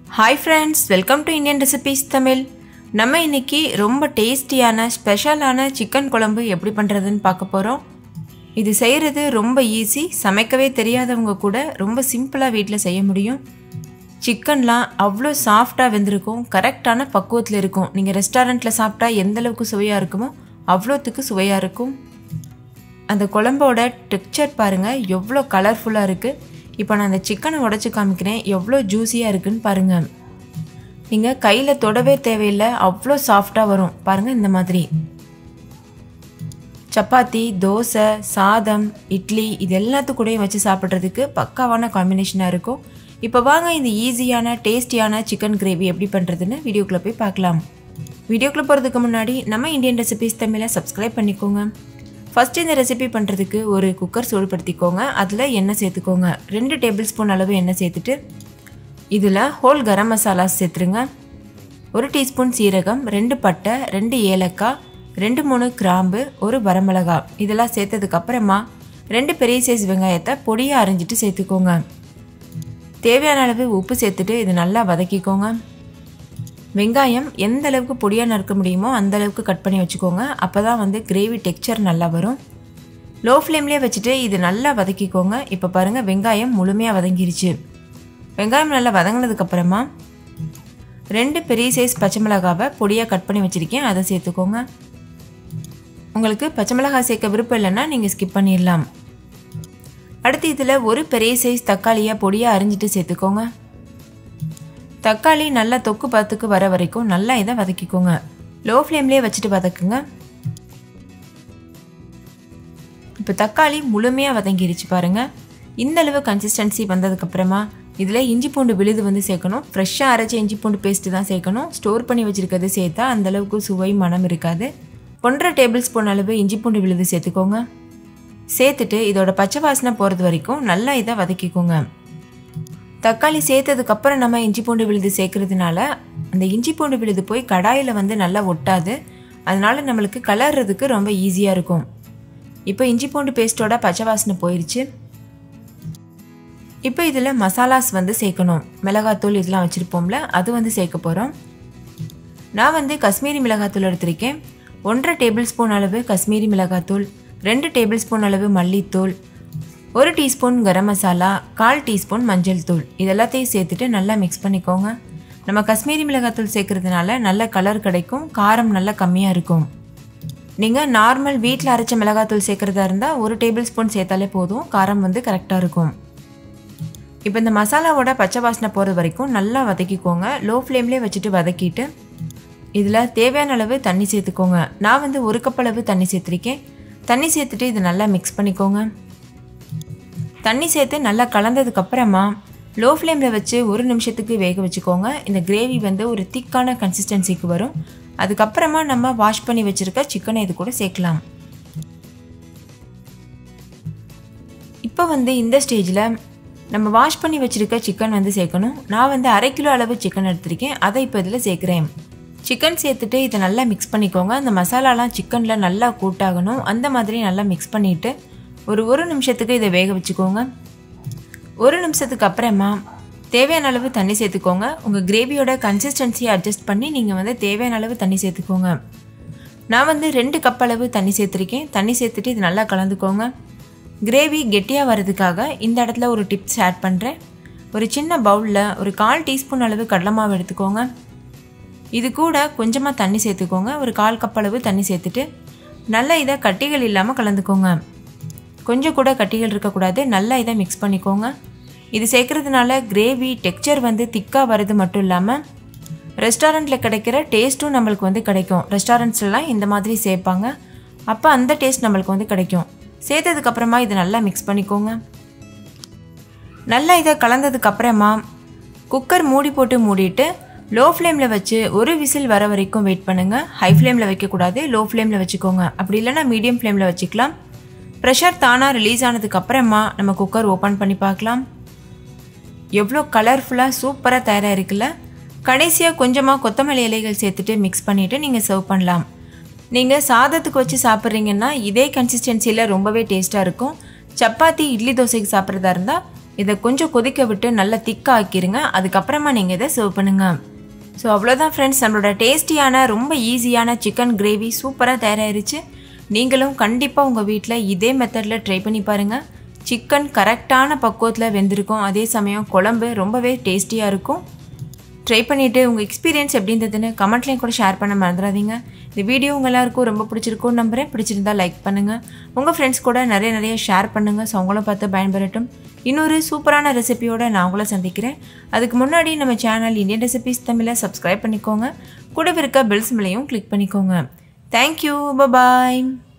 hi friends welcome to Indian recipes Tamil நம்ம இன்னைக்கு ரொம்ப டேஸ்டியான ஸ்பெஷலான சிக்கன் குழம்பு எப்படி பண்ணுறதுன்னு பார்க்க போகிறோம் இது செய்கிறது ரொம்ப ஈஸி சமைக்கவே தெரியாதவங்க கூட ரொம்ப சிம்பிளாக வீட்டில் செய்ய முடியும் சிக்கன்லாம் அவ்வளோ சாஃப்டாக வெந்திருக்கும் கரெக்டான பக்குவத்தில் இருக்கும் நீங்கள் ரெஸ்டாரண்ட்டில் சாப்பிட்டா எந்த அளவுக்கு சுவையாக இருக்குமோ அவ்வளோத்துக்கு சுவையாக இருக்கும் அந்த குழம்போட டெக்ஸ்சர் பாருங்கள் எவ்வளோ கலர்ஃபுல்லாக இருக்குது இப்போ நான் அந்த சிக்கனை உடச்சி காமிக்கிறேன் எவ்வளோ ஜூஸியாக இருக்குன்னு பாருங்கள் நீங்கள் கையில் தொடவே தேவையில்லை அவ்வளோ சாஃப்டாக வரும் பாருங்கள் இந்த மாதிரி சப்பாத்தி தோசை சாதம் இட்லி இது எல்லாத்துக்கூடயும் வச்சு சாப்பிட்றதுக்கு பக்காவான காம்பினேஷனாக இருக்கும் இப்போ வாங்க இந்த ஈஸியான டேஸ்டியான சிக்கன் கிரேவி எப்படி பண்ணுறதுன்னு வீடியோக்குள்ளே போய் பார்க்கலாம் வீடியோக்குள்ளே போகிறதுக்கு முன்னாடி நம்ம இந்தியன் ரெசிபிஸ் தமிழை சப்ஸ்கிரைப் பண்ணிக்கோங்க ஃபஸ்ட்டு இந்த ரெசிபி பண்ணுறதுக்கு ஒரு குக்கர் சூடுபடுத்திக்கோங்க அதில் எண்ணெய் சேர்த்துக்கோங்க ரெண்டு டேபிள் ஸ்பூன் அளவு எண்ணெய் சேர்த்துட்டு இதில் ஹோல் கரம் மசாலா சேர்த்துருங்க ஒரு டீஸ்பூன் சீரகம் ரெண்டு பட்டை ரெண்டு ஏலக்காய் ரெண்டு மூணு கிராம்பு ஒரு வரமிளகா இதெல்லாம் சேர்த்ததுக்கப்புறமா ரெண்டு பெரிய சைஸ் வெங்காயத்தை பொடியாக அரிஞ்சிட்டு சேர்த்துக்கோங்க தேவையான அளவு உப்பு சேர்த்துட்டு இது நல்லா வதக்கிக்கோங்க வெங்காயம் எந்த அளவுக்கு பொடியாக நறுக்க முடியுமோ அந்த அளவுக்கு கட் பண்ணி வச்சுக்கோங்க அப்போ தான் வந்து கிரேவி டெக்ஸ்சர் நல்லா வரும் லோ ஃப்ளேம்லேயே வச்சுட்டு இது நல்லா வதக்கிக்கோங்க இப்போ பாருங்கள் வெங்காயம் முழுமையாக வதங்கிருச்சு வெங்காயம் நல்லா வதங்கினதுக்கப்புறமா ரெண்டு பெரிய சைஸ் பச்சை மிளகாவை பொடியாக கட் பண்ணி வச்சுருக்கேன் அதை சேர்த்துக்கோங்க உங்களுக்கு பச்சை மிளகாய் சேர்க்க விருப்பம் இல்லைன்னா நீங்கள் ஸ்கிப் பண்ணிடலாம் அடுத்து இதில் ஒரு பெரிய சைஸ் தக்காளியை பொடியாக அரிஞ்சிட்டு சேர்த்துக்கோங்க தக்காளி நல்லா தொக்கு பத்துக்கு வர வரைக்கும் நல்லா இதை வதக்கிக்கோங்க லோ ஃப்ளேம்லேயே வச்சுட்டு வதக்குங்க இப்போ தக்காளி முழுமையாக வதங்கிருச்சு பாருங்கள் இந்த அளவு கன்சிஸ்டன்சி வந்ததுக்கப்புறமா இதில் இஞ்சி பூண்டு விழுது வந்து சேர்க்கணும் ஃப்ரெஷ்ஷாக அரைச்ச இஞ்சி பூண்டு பேஸ்ட்டு தான் சேர்க்கணும் ஸ்டோர் பண்ணி வச்சுருக்கிறது சேர்த்தா அந்தளவுக்கு சுவை மனம் இருக்காது ஒன்றரை டேபிள் ஸ்பூன் அளவு இஞ்சி பூண்டு விழுது சேர்த்துக்கோங்க சேர்த்துட்டு இதோட பச்சை வாசனை போகிறது வரைக்கும் நல்லா இதை வதக்கிக்கோங்க தக்காளி சேர்த்ததுக்கப்புறம் நம்ம இஞ்சி பூண்டு விழுது சேர்க்கறதுனால அந்த இஞ்சி பூண்டு விழுது போய் கடாயில் வந்து நல்லா ஒட்டாது அதனால் நம்மளுக்கு கலர்றதுக்கு ரொம்ப ஈஸியாக இருக்கும் இப்போ இஞ்சி பூண்டு பேஸ்ட்டோட பச்சை வாசனை போயிடுச்சு இப்போ இதில் மசாலாஸ் வந்து சேர்க்கணும் மிளகாத்தூள் இதெல்லாம் வச்சுருப்போம்ல அது வந்து சேர்க்க போகிறோம் நான் வந்து காஷ்மீரி மிளகாத்தூள் எடுத்திருக்கேன் ஒன்றரை டேபிள் ஸ்பூன் அளவு காஷ்மீரி மிளகாத்தூள் ரெண்டு டேபிள் ஸ்பூன் அளவு மல்லித்தூள் ஒரு டீஸ்பூன் கரம் மசாலா கால் டீஸ்பூன் மஞ்சள் தூள் இதெல்லாத்தையும் சேர்த்துட்டு நல்லா மிக்ஸ் பண்ணிக்கோங்க நம்ம காஷ்மீரி மிளகாத்தூள் சேர்க்கறதுனால நல்ல கலர் கிடைக்கும் காரம் நல்லா கம்மியாக இருக்கும் நீங்கள் நார்மல் வீட்டில் அரைச்ச மிளகாத்தூள் சேர்க்குறதா இருந்தால் ஒரு டேபிள் ஸ்பூன் சேர்த்தாலே போதும் காரம் வந்து கரெக்டாக இருக்கும் இப்போ இந்த மசாலாவோட பச்சை வாசனை போகிறது வரைக்கும் நல்லா வதக்கிக்கோங்க லோ ஃப்ளேம்லேயே வச்சுட்டு வதக்கிட்டு இதில் தேவையான அளவு தண்ணி சேர்த்துக்கோங்க நான் வந்து ஒரு கப் அளவு தண்ணி சேர்த்துருக்கேன் தண்ணி சேர்த்துட்டு இது நல்லா மிக்ஸ் பண்ணிக்கோங்க தண்ணி சேர்த்து நல்லா கலந்ததுக்கப்புறமா லோ ஃப்ளேமில் வச்சு ஒரு நிமிஷத்துக்கு வேக வச்சுக்கோங்க இந்த கிரேவி வந்து ஒரு திக்கான கன்சிஸ்டன்சிக்கு வரும் அதுக்கப்புறமா நம்ம வாஷ் பண்ணி வச்சுருக்க சிக்கனை இது கூட சேர்க்கலாம் இப்போ வந்து இந்த ஸ்டேஜில் நம்ம வாஷ் பண்ணி வச்சுருக்க சிக்கன் வந்து சேர்க்கணும் நான் வந்து அரை கிலோ அளவு சிக்கன் எடுத்திருக்கேன் அதை இப்போ இதில் சேர்க்குறேன் சிக்கன் சேர்த்துட்டு இதை நல்லா மிக்ஸ் பண்ணிக்கோங்க அந்த மசாலாலாம் சிக்கனில் நல்லா கூட்டாகணும் அந்த மாதிரி நல்லா மிக்ஸ் பண்ணிவிட்டு ஒரு ஒரு நிமிஷத்துக்கு இதை வேக வச்சுக்கோங்க ஒரு நிமிஷத்துக்கு அப்புறமா தேவையான அளவு தண்ணி சேர்த்துக்கோங்க உங்கள் கிரேவியோட கன்சிஸ்டன்சியை அட்ஜஸ்ட் பண்ணி நீங்கள் வந்து தேவையான அளவு தண்ணி சேர்த்துக்கோங்க நான் வந்து ரெண்டு கப் அளவு தண்ணி சேர்த்துருக்கேன் தண்ணி சேர்த்துட்டு இது நல்லா கலந்துக்கோங்க கிரேவி கெட்டியாக வர்றதுக்காக இந்த இடத்துல ஒரு டிப்ஸ் ஆட் பண்ணுறேன் ஒரு சின்ன பவுலில் ஒரு கால் டீஸ்பூன் அளவு கடலை மாவு எடுத்துக்கோங்க இது கூட கொஞ்சமாக தண்ணி சேர்த்துக்கோங்க ஒரு கால் கப் அளவு தண்ணி சேர்த்துட்டு நல்லா இதை கட்டிகள் இல்லாமல் கலந்துக்கோங்க கொஞ்சம் கூட கட்டிகள் இருக்கக்கூடாது நல்லா இதை மிக்ஸ் பண்ணிக்கோங்க இது சேர்க்குறதுனால கிரேவி டெக்ஸ்சர் வந்து திக்காக வர்றது மட்டும் இல்லாமல் ரெஸ்டாரண்ட்டில் கிடைக்கிற டேஸ்ட்டும் நம்மளுக்கு வந்து கிடைக்கும் ரெஸ்டாரண்ட்ஸ்லாம் இந்த மாதிரி சேர்ப்பாங்க அப்போ அந்த டேஸ்ட் நம்மளுக்கு வந்து கிடைக்கும் சேர்த்ததுக்கப்புறமா இதை நல்லா மிக்ஸ் பண்ணிக்கோங்க நல்லா இதை கலந்ததுக்கப்புறமா குக்கர் மூடி போட்டு மூடிட்டு லோ ஃப்ளேமில் வச்சு ஒரு விசில் வர வரைக்கும் வெயிட் பண்ணுங்கள் ஹை ஃப்ளேமில் வைக்கக்கூடாது லோ ஃப்ளேமில் வச்சுக்கோங்க அப்படி இல்லைனா மீடியம் ஃப்ளேமில் வச்சுக்கலாம் ப்ரெஷர் தானாக ரிலீஸ் ஆனதுக்கப்புறமா நம்ம குக்கர் ஓப்பன் பண்ணி பார்க்கலாம் எவ்வளோ கலர்ஃபுல்லாக சூப்பராக தயாராக இருக்குல்ல கடைசியாக கொஞ்சமாக கொத்தமல்லி இலைகள் சேர்த்துட்டு மிக்ஸ் பண்ணிவிட்டு நீங்கள் சர்வ் பண்ணலாம் நீங்கள் சாதத்துக்கு வச்சு சாப்பிட்றீங்கன்னா இதே கன்சிஸ்டன்சியில் ரொம்பவே டேஸ்ட்டாக இருக்கும் சப்பாத்தி இட்லி தோசைக்கு சாப்பிட்றதா இருந்தால் இதை கொஞ்சம் கொதிக்க விட்டு நல்லா திக்காக ஆக்கிருங்க அதுக்கப்புறமா நீங்கள் இதை சர்வ் பண்ணுங்கள் ஸோ அவ்வளோதான் ஃப்ரெண்ட்ஸ் நம்மளோட டேஸ்டியான ரொம்ப ஈஸியான சிக்கன் கிரேவி சூப்பராக தயாராகிருச்சு நீங்களும் கண்டிப்பாக உங்கள் வீட்டில் இதே மெத்தடில் ட்ரை பண்ணி பாருங்கள் சிக்கன் கரெக்டான பக்குவத்தில் வெந்திருக்கும் அதே சமயம் குழம்பு ரொம்பவே டேஸ்டியாக இருக்கும் ட்ரை பண்ணிவிட்டு உங்கள் எக்ஸ்பீரியன்ஸ் எப்படி இருந்ததுன்னு கமெண்ட்லேயும் கூட ஷேர் பண்ண மறந்துடாதீங்க இந்த வீடியோ உங்கள் எல்லாருக்கும் ரொம்ப பிடிச்சிருக்கும் நம்புறேன் பிடிச்சிருந்தா லைக் பண்ணுங்கள் உங்கள் ஃப்ரெண்ட்ஸ் கூட நிறைய நிறைய ஷேர் பண்ணுங்கள் ஸோ அவங்களும் பார்த்து பயன்பெறட்டும் இன்னொரு சூப்பரான ரெசிபியோட நான் உங்களை சந்திக்கிறேன் அதுக்கு முன்னாடி நம்ம சேனல் இந்தியன் ரெசிபிஸ் தமிழை சப்ஸ்கிரைப் பண்ணிக்கோங்க கூடவே இருக்க பெல்ஸ் மேலேயும் கிளிக் பண்ணிக்கோங்க தேங்க்யூ பபாய்